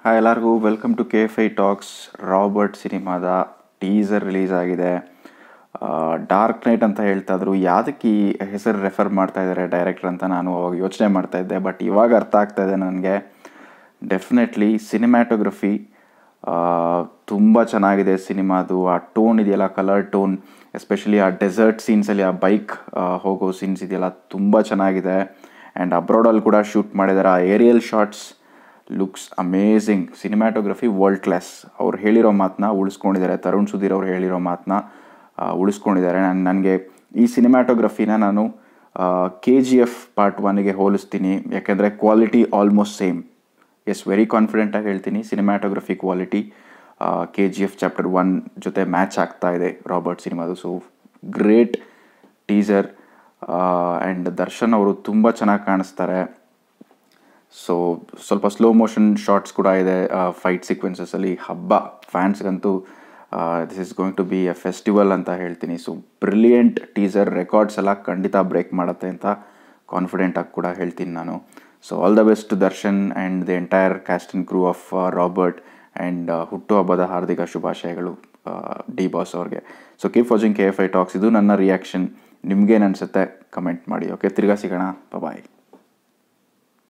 hi ಎಲ್ಲರಿಗೂ welcome to K F I talks Robert ಸಿನಿಮಾದ teaser release ಆಗಿದೆ dark night ಅಂತ ಹೇಳ್ತಾ ಇದ್ರು ಯಾವುದಕ್ಕೆ ಈ ಹೆಸರು ರೆಫರ್ ಮಾಡ್ತಾ ಇದ್ದಾರೆ ಡೈರೆಕ್ಟರ್ ಅಂತ ನಾನು ಅವಾಗ ಯೋಚನೆ ಮಾಡ್ತಾ ಇದ್ದೆ ಬಟ್ ಇವಾಗ ಅರ್ಥ ಆಗ್ತಾ ಇದೆ ನನಗೆ ಡೆಫಿನೆಟ್ಲಿ ಸಿನಿಮ್ಯಾಟೋಗ್ರಫಿ ತುಂಬ ಚೆನ್ನಾಗಿದೆ ಸಿನಿಮಾದು ಆ ಟೋನ್ ಇದೆಯಲ್ಲ ಕಲರ್ ಟೋನ್ ಎಸ್ಪೆಷಲಿ ಆ ಡೆಸರ್ಟ್ ಸೀನ್ಸಲ್ಲಿ ಆ ಬೈಕ್ ಹೋಗೋ ಸೀನ್ಸ್ ಇದೆಯಲ್ಲ ತುಂಬ ಚೆನ್ನಾಗಿದೆ ಆ್ಯಂಡ್ ಅಬ್ರಾಡಲ್ಲಿ ಕೂಡ ಶೂಟ್ ಮಾಡಿದ್ದಾರೆ ಆ aerial shots looks amazing cinematography world class ಅವ್ರು ಹೇಳಿರೋ ಮಾತನ್ನ ಉಳಿಸ್ಕೊಂಡಿದ್ದಾರೆ ತರುಣ್ ಸುಧೀರ್ ಅವ್ರು ಹೇಳಿರೋ ಮಾತನ್ನ ಉಳಿಸ್ಕೊಂಡಿದ್ದಾರೆ ನಾನು ನನಗೆ ಈ ಸಿನಿಮ್ಯಾಟೋಗ್ರಫಿನ ನಾನು ಕೆ ಜಿ ಎಫ್ ಪಾರ್ಟ್ ಒನ್ಗೆ ಹೋಲಿಸ್ತೀನಿ ಯಾಕೆಂದರೆ quality almost same yes very ಕಾನ್ಫಿಡೆಂಟಾಗಿ ಹೇಳ್ತೀನಿ cinematography quality K G F chapter one ಜೊತೆ ಮ್ಯಾಚ್ ಆಗ್ತಾ ಇದೆ ರಾಬರ್ಟ್ ಸಿನಿಮಾದು so great teaser and Darshan ಅವರು ತುಂಬ ಚೆನ್ನಾಗಿ ಕಾಣಿಸ್ತಾರೆ ಸೊ ಸ್ವಲ್ಪ ಸ್ಲೋ ಮೋಷನ್ ಶಾರ್ಟ್ಸ್ ಕೂಡ ಇದೆ ಫೈಟ್ ಸೀಕ್ವೆನ್ಸಸಲ್ಲಿ ಹಬ್ಬ ಫ್ಯಾನ್ಸ್ಗಂತೂ this is going to be a festival ಅಂತ ಹೇಳ್ತೀನಿ ಸೊ ಬ್ರಿಲಿಯಂಟ್ ಟೀಸರ್ ರೆಕಾರ್ಡ್ಸ್ ಎಲ್ಲ ಖಂಡಿತ ಬ್ರೇಕ್ ಮಾಡುತ್ತೆ ಅಂತ ಕಾನ್ಫಿಡೆಂಟಾಗಿ ಕೂಡ ಹೇಳ್ತೀನಿ ನಾನು so all the best Darshan and the entire cast and crew of Robert and ಹುಟ್ಟುಹಬ್ಬದ ಹಾರ್ದಿಕ ಶುಭಾಶಯಗಳು ಡಿ ಬಾಸ್ ಅವ್ರಿಗೆ so keep watching K F I talks ಇದು ನನ್ನ ರಿಯಾಕ್ಷನ್ ನಿಮ್ಗೇನು ಅನಿಸುತ್ತೆ ಕಮೆಂಟ್ ಮಾಡಿ ಓಕೆ ತಿರ್ಗಾ ಸಿಗೋಣ ಬಾಯ್